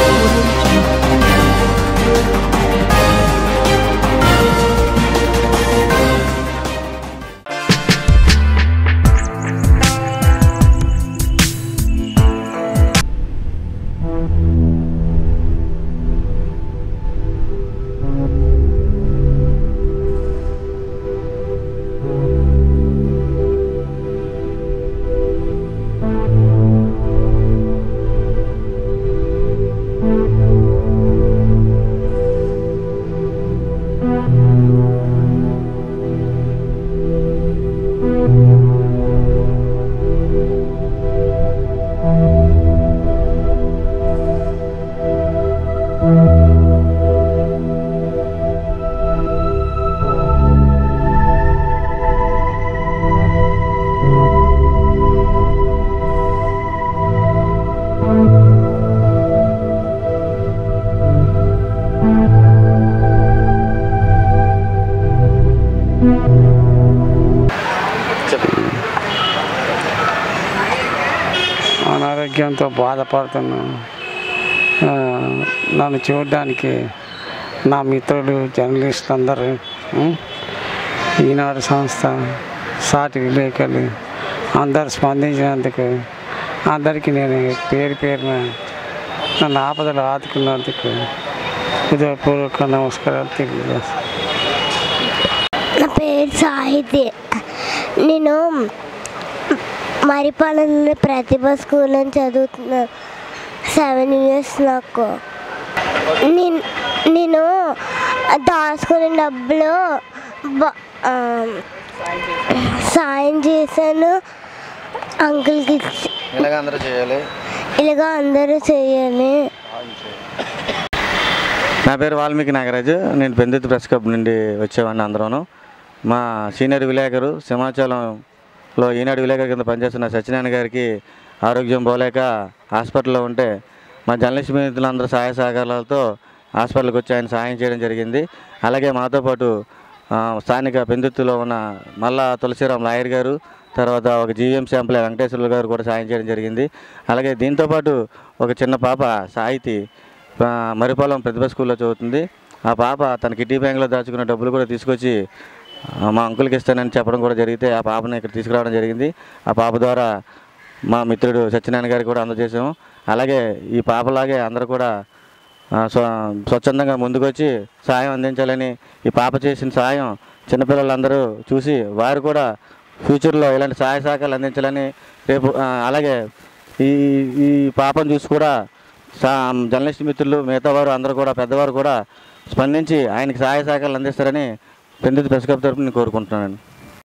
అనారోగ్యంతో బాధపడుతున్నాను ఆ, నన్ను చూడడానికి నా మిత్రులు జర్నలిస్ట్ అందరూ ఉం, ఈనాడు సంస్థ సాటి విలేకరులు అందరు స్పందించినందుకు అందరికీ నేను పేరు పేరున నన్ను ఆపదలు ఆదుకున్నందుకు హృదయపూర్వక నమస్కారాలు తెలియజేస్తాను నా పేరు సాహితి నేను మరిపాలెంలో ప్రతిభ స్కూల్ అని చదువుతున్నాను సెవెన్ ఇయర్స్ నాకు నేను నేను దాచుకునే డబ్బులు బ- ఆ, సాయం చేశాను అంకుల్కి ఇచ్చి ఇలాగ అందరూ చేయాలి ఇలాగ అందరూ చేయాలి నా పేరు వాల్మీకి నాగరాజు నేను పెందుతు ప్రెస్ క్లబ్ నుండి వచ్చేవాడిని అందరూను మా సీనియర్ విలేకరు సింహాచలంలో ఈనాడు విలేకరు కింద పనిచేస్తున్న సత్యనారాయణ గారికి ఆరోగ్యం పోలేక హాస్పిటల్లో ఉంటే మా జర్నలిస్ట్ మిత్రులందరూ సహాయ సహకారాలతో హాస్పిటల్కి వచ్చి ఆయన సహాయం చేయడం జరిగింది అలాగే మాతో పాటు ఆ, స్థానిక పెందుత్తులో ఉన్న మల్లా తులసిరామ్ లాయర్ గారు తర్వాత ఒక జీవీఎం శాంపుల్ వెంకటేశ్వర్లు గారు కూడా సాయం చేయడం జరిగింది అలాగే దీంతోపాటు ఒక చిన్న పాప సాహితి ఆ, మరిపాలెం ప్రతిభ స్కూల్లో చదువుతుంది ఆ పాప తన కిడ్నీ బ్యాంక్లో దాచుకున్న డబ్బులు కూడా తీసుకొచ్చి ఆ, మా అంకుల్కి ఇస్తానని చెప్పడం కూడా జరిగితే ఆ పాపని ఇక్కడ తీసుకురావడం జరిగింది ఆ పాప ద్వారా మా మిత్రుడు సత్యనారాయణ గారికి కూడా అందజేసాము అలాగే ఈ పాపలాగే అందరూ కూడా ఆ, స్వ స్వచ్ఛందంగా ముందుకొచ్చి సాయం అందించాలని ఈ పాప చేసిన సాయం చిన్నపిల్లలందరూ చూసి వారు కూడా ఫ్యూచర్లో ఇలాంటి సహాయ సహకారాలు అందించాలని రేపు ఆ, అలాగే ఈ ఈ పాపను చూసి కూడా సా జర్నలిస్ట్ మిత్రులు మిగతా వారు అందరూ కూడా పెద్దవారు కూడా స్పందించి ఆయనకి సహాయ సహకారాలు అందిస్తారని పెందుతు ప్రెస్ క్లబ్ తరపున నేను కోరుకుంటున్నాను